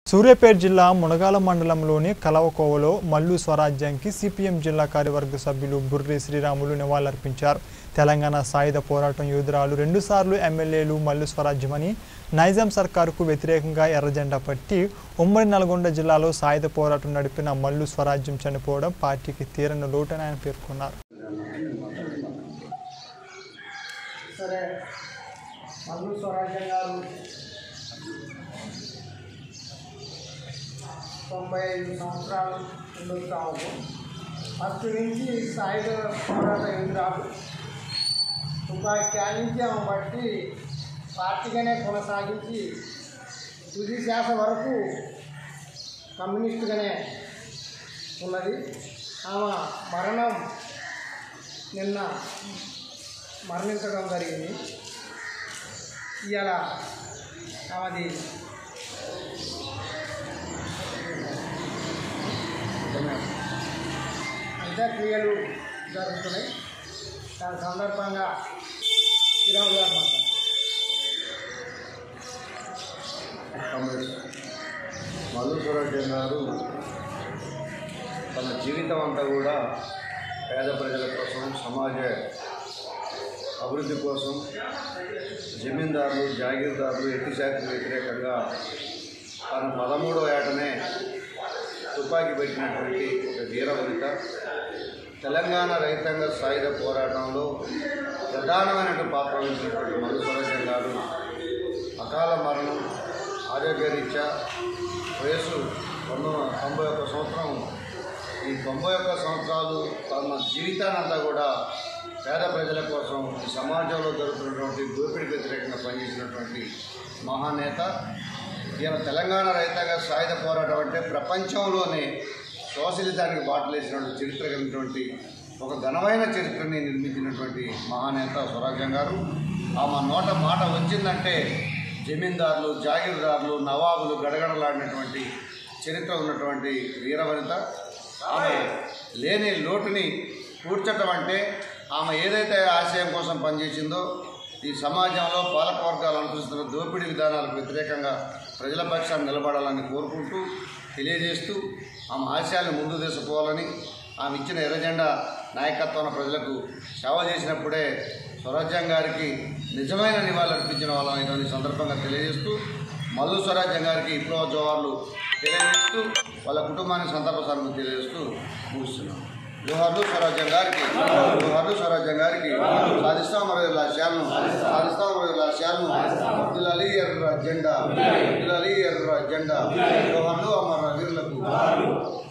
సూర్యాపేట జిల్లా మునగాల మండలంలోని కలవకోవలో మల్లు స్వరాజ్యానికి సిపిఎం జిల్లా కార్యవర్గ సభ్యులు బుర్రి శ్రీరాములు నివాళులర్పించారు తెలంగాణ సాయుధ పోరాటం యోధురాలు రెండుసార్లు ఎమ్మెల్యేలు మల్లు స్వరాజ్యమని నైజాం సర్కారుకు వ్యతిరేకంగా ఎర్రజెండా పట్టి ఉమ్మడి నల్గొండ జిల్లాలో సాయుధ పోరాటం నడిపిన మల్లు స్వరాజ్యం చనిపోవడం పార్టీకి తీరని లోటని ఆయన పేర్కొన్నారు సరే మల్లు స్వరాజ్యం గారు తొంభై ఐదు సంవత్సరాలు ఉండొచ్చు ఫస్ట్ నుంచి సాయుధ పోరాట యుద్ధరాలు తుపాకీ నుంచి ఆమె బట్టి పార్టీగానే కొనసాగించి తుది శ్వాస వరకు కమ్యూనిస్టుగానే ఉన్నది ఆమె మరణం నిన్న మరణించడం జరిగింది ఇవాళ ఆమెది అంత్యక్రియలు జరుగుతున్నాయి దాని సందర్భంగా శ్రీరాములు గారు మాట్లాడారు. కామ్రేడ్ మల్లు స్వరాజ్యం గారు తన జీవితం అంతా కూడా పేద ప్రజల కోసం సమాజ అభివృద్ధి కోసం జమీందారులు జాగీర్దారులు ఎత్తిశాఖకు వ్యతిరేకంగా తన పదమూడవ ఏటనే తుపాకీ పెట్టినటువంటి ఒక వీరవనిత తెలంగాణ రైతాంగ సాయుధ పోరాటంలో ప్రధానమైనటువంటి పాత్ర వహించినటువంటి మల్లు స్వరాజ్యం గారు అకాల మరణం ఆరోగ్యరీత్యా వయసు రెండు తొంభై ఒక్క సంవత్సరం ఈ తొంభై ఒక్క సంవత్సరాలు తన జీవితానంతా కూడా పేద ప్రజల కోసం ఈ సమాజంలో జరుగుతున్నటువంటి దోపిడీకి వ్యతిరేకంగా పనిచేసినటువంటి మహానేత ఈయన తెలంగాణ రైతాంగ సాయుధ పోరాటం అంటే ప్రపంచంలోనే సోషలిజానికి బాటలేసినటువంటి చరిత్ర కలిగినటువంటి ఒక ఘనమైన చరిత్రని నిర్మించినటువంటి మహానేత స్వరాజ్యం గారు ఆమె నోట మాట వచ్చిందంటే జమీందారులు జాగీర్దారులు నవాబులు గడగడలాడినటువంటి చరిత్ర ఉన్నటువంటి వీరవనిత ఆమె లేని లోటుని పూడ్చటం అంటే ఆమె ఏదైతే ఆశయం కోసం పనిచేసిందో ఈ సమాజంలో పాలక వర్గాలు అనుసరిస్తున్న దోపిడీ విధానాలకు వ్యతిరేకంగా ప్రజల పక్షాన్ని నిలబడాలని కోరుకుంటూ తెలియజేస్తూ ఆమె ఆశయాలను ముందు తీసుకుపోవాలని ఆమె ఇచ్చిన ఎర్రజెండా నాయకత్వాన్ని ప్రజలకు సేవ చేసినప్పుడే స్వరాజ్యం గారికి నిజమైన నివాళులు అర్పించిన వాళ్ళని ఈ సందర్భంగా తెలియజేస్తూ మల్లు స్వరాజ్యం గారికి విప్లవ జోహార్లు తెలియజేస్తూ వాళ్ళ కుటుంబానికి సందర్భ సార్లు తెలియజేస్తూ ముగిస్తున్నాం జోహార్లు స్వరాజ్యం గారికి జోహార్లు స్వరాజ్యం గారికి సాధిస్తాం మరి లక్ష్యాలను సాధిస్తాం మరి లక్ష్యాలను వర్దిలాలి ఎర్ర జెండా వర్దిలాలి ఎర్ర జెండా జోహార్లు అమర వీరులకు